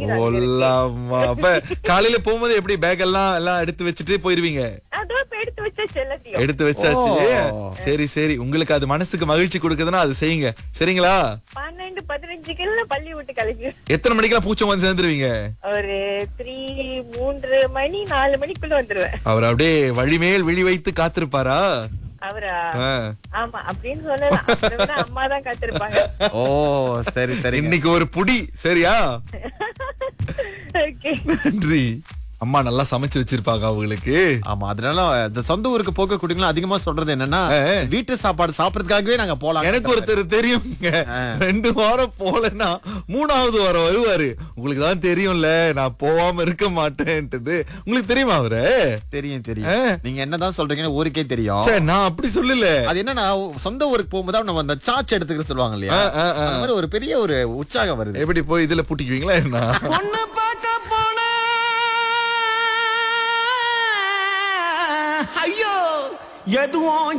பாத்திரம் அங்க இருக்கு. ஒல்லாமா அப்ப காலையில போகும்போது எப்படி பேக் எல்லாம் எல்லாம் எடுத்து வச்சுட்டு போயிருவீங்க அதோ இப்ப எடுத்து வச்சாச்சு எல்லாத்தையும் எடுத்து வச்சாச்சு ஓ. சரி சரி உங்களுக்கு அது மனசுக்கு மகிழ்ச்சி கொடுக்குதுன்னா அது செய்யுங்க சரிங்களா பன்னெண்டு பதினஞ்சுக்கு பள்ளி விட்டு கிளம்பி எத்தனை மணிக்கெல்லாம் பூச்சம் வந்து சேர்ந்துருவீங்க ஒரு த்ரீ மூன்று மணி நாலு மணிக்குள்ள வந்துருவேன் அவர் அப்படியே வழிமேல் விழி வைத்து காத்திருப்பாரா அவரா ஆ. ஆமா அப்படின்னு சொல்லலாம் அவரை விட அம்மா தான் காத்திருப்பாங்க ஓ சரி சரி இன்னைக்கு ஒரு புடி சரியா ஓகே நன்றி அம்மா நல்லா சமைச்சு வச்சிருப்பாங்க அவங்களுக்கு ஆமா அதனால இந்த சொந்த ஊருக்கு போக குடிங்களும் அதிகமா சொல்றது என்னன்னா ஆ. வீட்டு சாப்பாடு சாப்பிடறதுக்காகவே நாங்க போலாம் எனக்கு ஒருத்தர் தெரியுங்க ரெண்டு வாரம் போலன்னா மூணாவது வாரம் வருவாரு உங்களுக்கு தான் தெரியும்ல நான் போகாம இருக்க மாட்டேன்ட்டு உங்களுக்கு தெரியுமா அவரு தெரியும் தெரியும் ஆ. நீங்க என்னதான் சொல்றீங்கன்னு ஊருக்கே தெரியும் ச்சே, நான் அப்படி சொல்லல அது என்னன்னா சொந்த ஊருக்கு போகும்போது நம்ம அந்த சார்ஜ் எடுத்துக்கிற சொல்லுவாங்க இல்லையா ஆ, ஆ, ஆ. அந்த மாதிரி ஒரு பெரிய ஒரு உற்சாகம் வருது எப்படி போய் இதுல பூட்டிக்குவீங்களா என்ன பொண்ணு பார்க்க போன ஐயோ எதுவும்